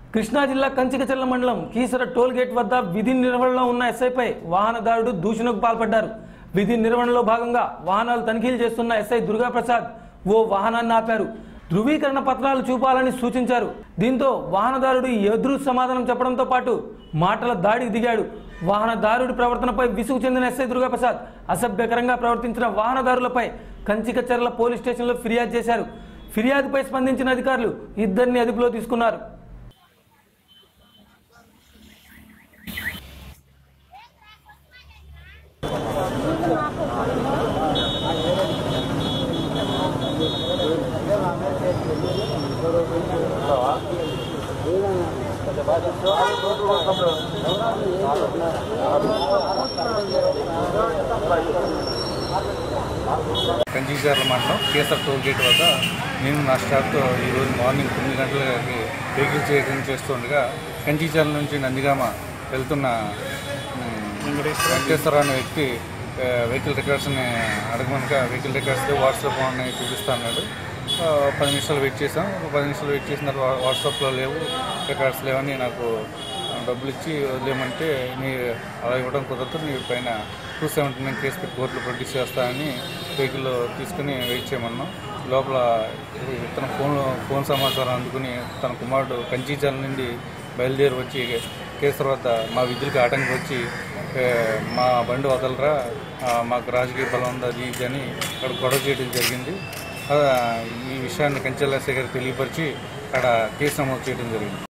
కృష్ణా జిల్లా కంచికచర్ల మండలం Keesara toll gate వద్ద విధి నిర్వహణలో ఉన్న ఎస్ఐపై వాహనదారుడు దూషణకు పాల్పడ్డారు విధి నిర్వహణలో భాగంగా వాహనాలు తనిఖీలు చేస్తున్న ఎస్ఐ దుర్గాప్రసాద్ ఓ వాహనాన్ని ఆపారు ధృవీకరణ పత్రాలు చూపాలని సూచించారు దీంతో వాహనదారుడు ఎదురు సమాధానం చెప్పడంతో పాటు మాటల దాడికి దిగాడు వాహనదారుడి ప్రవర్తనపై విసుగు చెందిన ఎస్ఐ దుర్గాప్రసాద్ అసభ్యకరంగా ప్రవర్తించిన వాహనదారులపై కంచికచర్ల పోలీస్ స్టేషన్లో ఫిర్యాదు చేశారు ఫిర్యాదుపై స్పందించిన అధికారులు ఇద్దరిని అదుపులో తీసుకున్నారు కంచిచార్ల మండలం కేసర్ టోల్ గేట్ వద్ద నేను నా స్టాఫ్తో ఈరోజు మార్నింగ్ తొమ్మిది గంటలకి వెహికల్ చెకింగ్ చేస్తుండగా కంచిచార్ల నుంచి నందిగామ వెళ్తున్న ఉమ్, వెంకటేశ్వర అనే వ్యక్తి ఆ, వెహికల్ రికార్డ్స్ని అడగమనక వెహికల్ రికార్డ్స్ వాట్సాప్ ఉన్నాయి చూపిస్తా అన్నాడు ఆ, పది నిమిషాలు వెయిట్ చేసాం ఒక పది నిమిషాలు వెయిట్ చేసిన తర్వాత వాట్సాప్లో లేవు రికార్డ్స్ లేవని నాకు డబ్బులు ఇచ్చి వదిలేయమంటే నీ అలా ఇవ్వడం కుదరదు నీ పైన టూ సెవెంటీ నైన్ కేసు పెట్టి కోర్టులో ప్రొడ్యూస్ చేస్తానని వెహికల్ తీసుకుని వెయిట్ చేయమన్నాం లోపల తన ఫోన్ ఫోన్ సమాచారం అందుకుని తన కుమారుడు కంచీచాల నుండి బయలుదేరి వచ్చి కేసు తర్వాత మా విధులకు ఆటంకం వచ్చి ఏ, మా బండి వదలరా ఆ, మాకు రాజకీయ బలం ఉంది అది ఇది అని అక్కడ గొడవ చేయడం జరిగింది ఆ, ఈ విషయాన్ని కంచెల ఎస్ఐ గారికి తెలియపరిచి అక్కడ కేసు నమోదు చేయడం జరిగింది